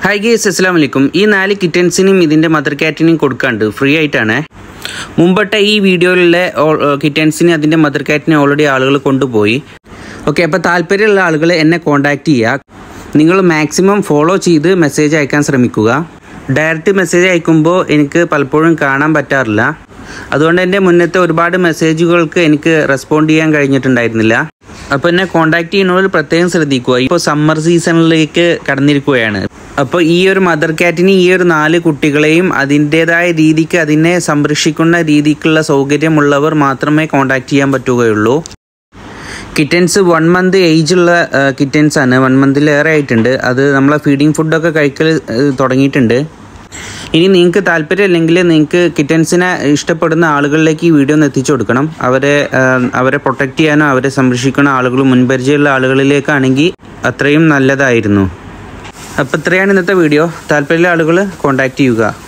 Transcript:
hi guys അസ്സാം വലൈക്കും ഈ നാല് കിറ്റൻസിനും ഇതിൻ്റെ മദർ കാറ്റിനും കൊടുക്കാണ്ട് ഫ്രീ ആയിട്ടാണ് മുമ്പത്തെ ഈ വീഡിയോയിലുള്ള കിറ്റൻസിന് അതിൻ്റെ മദർ കാറ്റിനെ ഓൾറെഡി ആളുകൾ കൊണ്ടുപോയി ഓക്കെ അപ്പോൾ താല്പര്യമുള്ള ആളുകൾ എന്നെ കോൺടാക്റ്റ് ചെയ്യുക നിങ്ങൾ മാക്സിമം ഫോളോ ചെയ്ത് മെസ്സേജ് അയക്കാൻ ശ്രമിക്കുക ഡയറക്റ്റ് മെസ്സേജ് അയക്കുമ്പോൾ എനിക്ക് പലപ്പോഴും കാണാൻ പറ്റാറില്ല അതുകൊണ്ട് എൻ്റെ മുന്നത്തെ ഒരുപാട് മെസ്സേജുകൾക്ക് എനിക്ക് റെസ്പോണ്ട് ചെയ്യാൻ കഴിഞ്ഞിട്ടുണ്ടായിരുന്നില്ല അപ്പോൾ എന്നെ കോൺടാക്ട് ചെയ്യുന്നവർ പ്രത്യേകം ശ്രദ്ധിക്കുക ഇപ്പോൾ സമ്മർ സീസണിലേക്ക് കടന്നിരിക്കുകയാണ് അപ്പോൾ ഈ ഒരു മദർ കാറ്റിന് ഈ ഒരു നാല് കുട്ടികളെയും അതിൻ്റെതായ രീതിക്ക് അതിനെ സംരക്ഷിക്കുന്ന രീതിക്കുള്ള സൗകര്യമുള്ളവർ മാത്രമേ കോൺടാക്ട് ചെയ്യാൻ പറ്റുകയുള്ളൂ കിറ്റൻസ് വൺ മന്ത് ഏജുള്ള കിറ്റൻസ് ആണ് വൺ മന്തിലേറെ ആയിട്ടുണ്ട് അത് നമ്മളെ ഫീഡിങ് ഫുഡൊക്കെ കഴിക്കൽ ഏഹ്, തുടങ്ങിയിട്ടുണ്ട് ഇനി നിങ്ങൾക്ക് താല്പര്യമില്ലെങ്കിൽ നിങ്ങൾക്ക് കിറ്റൻസിനെ ഇഷ്ടപ്പെടുന്ന ആളുകളിലേക്ക് ഈ വീഡിയോ ഒന്ന് എത്തിച്ചു കൊടുക്കണം അവരെ ഏഹ്, അവരെ പ്രൊട്ടക്റ്റ് ചെയ്യാനോ അവരെ സംരക്ഷിക്കുന്ന ആളുകൾ മുൻപരിചയമുള്ള ആളുകളിലേക്കാണെങ്കിൽ അത്രയും നല്ലതായിരുന്നു അപ്പോൾ ഇത്രയാണ് ഇന്നത്തെ വീഡിയോ താല്പര്യമുള്ള ആളുകൾ കോൺടാക്റ്റ് ചെയ്യുക